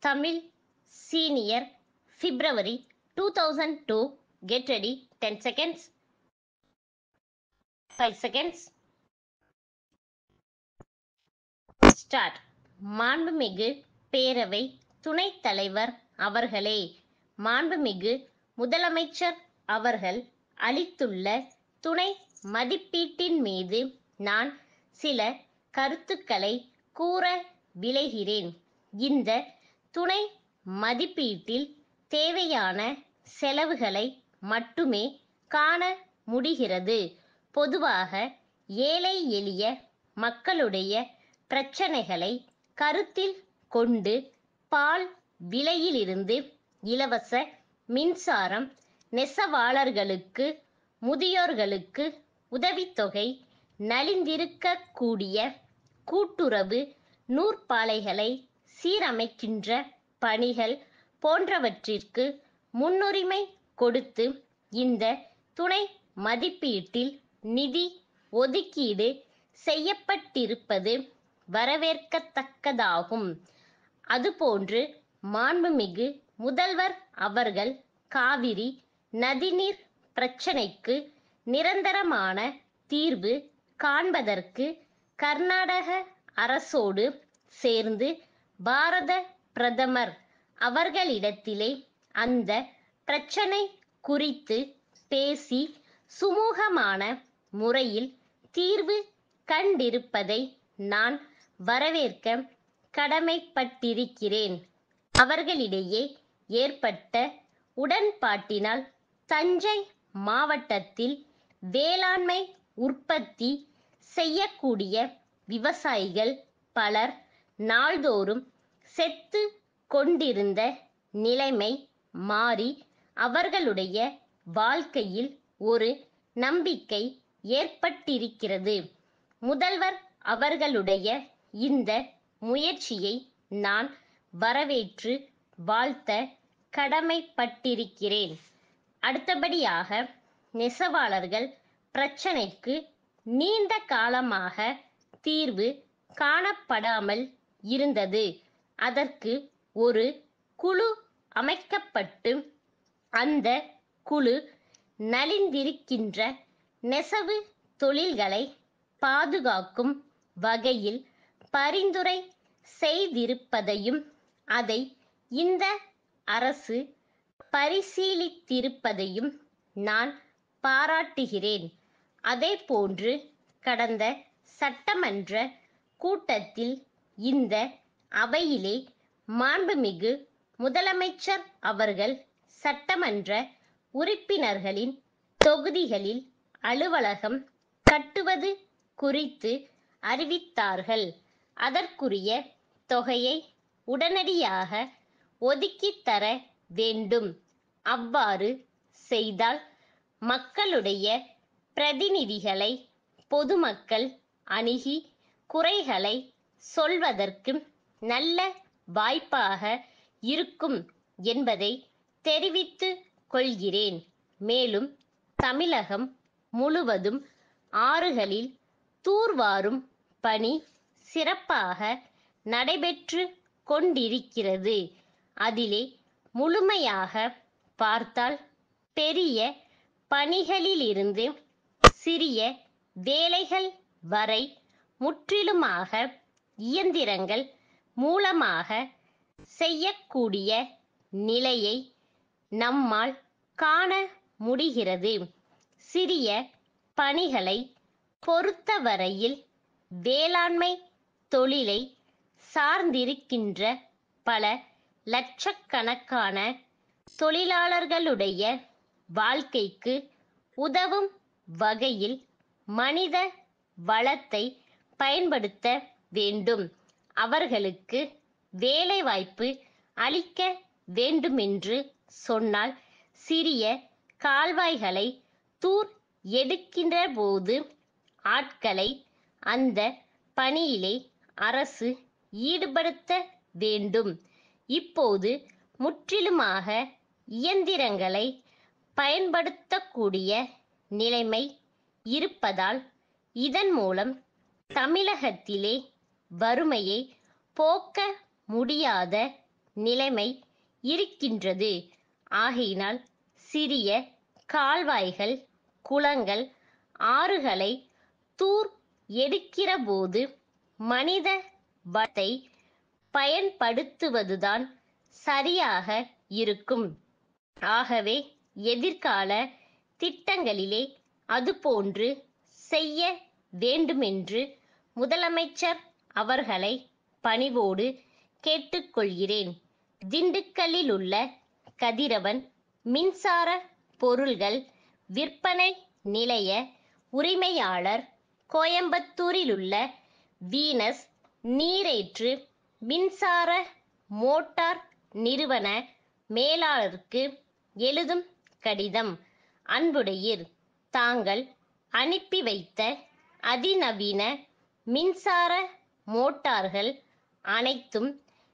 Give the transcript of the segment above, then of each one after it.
Tamil senior February two thousand two get ready ten seconds five seconds start மாண்புமிகு பேரவை துணைத் தலைவர் அவர்களே மாண்புமிகு முதலமைச்சர் அவர்கள் அளித்துள்ள துணை மதிப்பீட்டின் மீது நான் சில கருத்துக்களை கூற விளைகிறேன் இந்த துணை மதிப்பீட்டில் தேவையான செலவுகளை மட்டுமே காண முடிகிறது பொதுவாக ஏழை எளிய மக்களுடைய பிரச்சனைகளை கருத்தில் கொண்டு பால் விலையிலிருந்து இலவச மின்சாரம் நெசவாளர்களுக்கு முதியோர்களுக்கு உதவித்தொகை நலிந்திருக்கக்கூடிய கூட்டுறவு நூற்பாலைகளை சீரமைக்கின்ற பணிகள் போன்றவற்றிற்கு முன்னுரிமை கொடுத்து இந்த துணை மதிப்பீட்டில் நிதி ஒதுக்கீடு செய்யப்பட்டிருப்பது வரவேற்கத்தக்கதாகும் அதுபோன்று மாண்புமிகு முதல்வர் அவர்கள் காவிரி நதிநீர் பிரச்சனைக்கு நிரந்தரமான தீர்வு காண்பதற்கு கர்நாடக அரசோடு சேர்ந்து பாரத பிரதமர் அவர்களிடத்திலே அந்த பிரச்சனை குறித்து பேசி சுமூகமான முறையில் தீர்வு கண்டிருப்பதை நான் வரவேற்க கடமைப்பட்டிருக்கிறேன் அவர்களிடையே ஏற்பட்ட உடன்பாட்டினால் தஞ்சை மாவட்டத்தில் வேளாண்மை உற்பத்தி செய்யக்கூடிய விவசாயிகள் பலர் நாள்தோறும் செத்து கொண்டிருந்த நிலைமை மாறி அவர்களுடைய வாழ்க்கையில் ஒரு நம்பிக்கை ஏற்பட்டிருக்கிறது முதல்வர் அவர்களுடைய இந்த முயற்சியை நான் வரவேற்று வாழ்த்த கடமைப்பட்டிருக்கிறேன் அடுத்தபடியாக நெசவாளர்கள் பிரச்சனைக்கு நீண்ட காலமாக தீர்வு காணப்படாமல் இருந்தது அதற்கு ஒரு குழு அமைக்கப்பட்டு அந்த குழு நலிந்திருக்கின்ற நெசவு தொழில்களை பாதுகாக்கும் வகையில் பரிந்துரை செய்திருப்பதையும் அதை இந்த அரசு பரிசீலித்திருப்பதையும் நான் பாராட்டுகிறேன் அதேபோன்று கடந்த சட்டமன்ற கூட்டத்தில் இந்த அவையிலே மாண்புமிகு முதலமைச்சர் அவர்கள் சட்டமன்ற உறுப்பினர்களின் தொகுதிகளில் அலுவலகம் கட்டுவது குறித்து அறிவித்தார்கள் அதற்குரிய தொகையை உடனடியாக ஒதுக்கித் தர வேண்டும் அவ்வாறு செய்தால் மக்களுடைய பிரதிநிதிகளை பொதுமக்கள் அணுகி குறைகளை சொல்வதற்கு நல்ல வாய்ப்பாக இருக்கும் என்பதை தெரிவித்து கொள்கிறேன் மேலும் தமிழகம் முழுவதும் ஆறுகளில் தூர்வாரும் பணி சிறப்பாக நடைபெற்று கொண்டிருக்கிறது அதிலே முழுமையாக பார்த்தால் பெரிய பணிகளிலிருந்து சிறிய வேலைகள் வரை முற்றிலுமாக இயந்திரங்கள் மூலமாக செய்யக்கூடிய நிலையை நம்மால் காண முடிகிறது சிறிய பணிகளை பொறுத்தவரையில் வேளாண்மை தொழிலை சார்ந்திருக்கின்ற பல லட்சக்கணக்கான தொழிலாளர்களுடைய வாழ்க்கைக்கு உதவும் வகையில் மனித வளத்தை பயன்படுத்த வேண்டும் அவர்களுக்கு வேலைவாய்ப்பு அளிக்க வேண்டுமென்று சொன்னால் சிறிய கால்வாய்களை தூர் எடுக்கின்ற போது ஆட்களை அந்த பணியிலே அரசு ஈடுபடுத்த வேண்டும் இப்போது முற்றிலுமாக இயந்திரங்களை பயன்படுத்தக்கூடிய நிலைமை இருப்பதால் இதன் மூலம் தமிழகத்திலே வறுமையை போக்க முடியாத நிலைமை இருக்கின்றது ஆகையினால் சிறிய கால்வாய்கள் குளங்கள் ஆறுகளை தூர் எடுக்கிறபோது மனித வளத்தை பயன்படுத்துவதுதான் சரியாக இருக்கும் ஆகவே எதிர்கால திட்டங்களிலே அதுபோன்று செய்ய வேண்டுமென்று முதலமைச்சர் அவர்களை பணிவோடு கேட்டுக்கொள்கிறேன் திண்டுக்கல்லில் உள்ள கதிரவன் மின்சார பொருள்கள் விற்பனை நிலைய உரிமையாளர் கோயம்புத்தூரிலுள்ள வீனஸ் நீரேற்று மின்சார மோட்டார் நிறுவன மேலாளருக்கு எழுதும் கடிதம் அன்புடையீர் தாங்கள் அனுப்பி வைத்த அதிநவீன மின்சார மோட்டார்கள் அனைத்தும்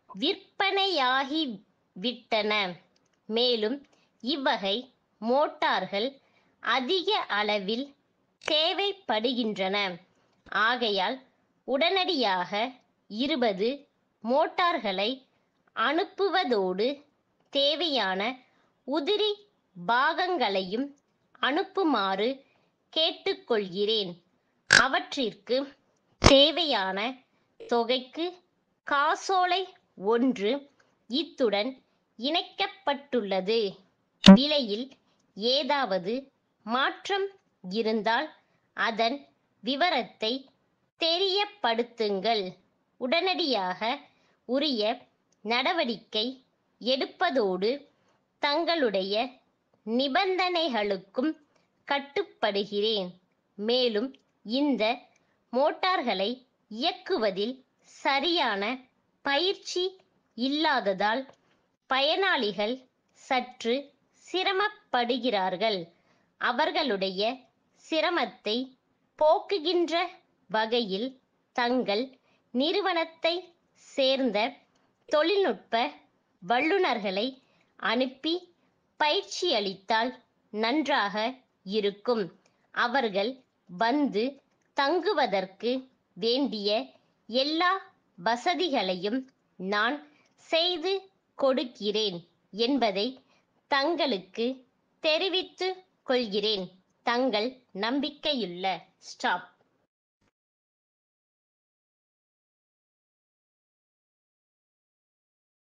விற்பனையாகிவிட்டன மேலும் இவ்வகை மோட்டார்கள் அதிக அளவில் தேவைப்படுகின்றன ஆகையால் உடனடியாக இருபது மோட்டார்களை அனுப்புவதோடு தேவையான உதிரி பாகங்களையும் அனுப்புமாறு கேட்டுக்கொள்கிறேன் அவற்றிற்கு தேவையான தொகைக்கு காசோலை ஒன்று இத்துடன் இணைக்கப்பட்டுள்ளது விலையில் ஏதாவது மாற்றம் இருந்தால் அதன் விவரத்தை தெரியப்படுத்துங்கள் உடனடியாக உரிய நடவடிக்கை எடுப்பதோடு தங்களுடைய நிபந்தனைகளுக்கும் கட்டுப்படுகிறேன் மேலும் இந்த மோட்டார்களை இயக்குவதில் சரியான பயிற்சி இல்லாததால் பயனாளிகள் சற்று சிரமப்படுகிறார்கள் அவர்களுடைய சிரமத்தை போக்குகின்ற வகையில் தங்கள் நிறுவனத்தை சேர்ந்த தொழில்நுட்ப வல்லுநர்களை அனுப்பி பயிற்சியளித்தால் நன்றாக இருக்கும் அவர்கள் வந்து தங்குவதற்கு வேண்டிய எல்லா வசதிகளையும் நான் செய்து கொடுக்கிறேன் என்பதை தங்களுக்கு தெரிவித்து கொள்கிறேன் தங்கள் நம்பிக்கையுள்ள ஸ்டாப்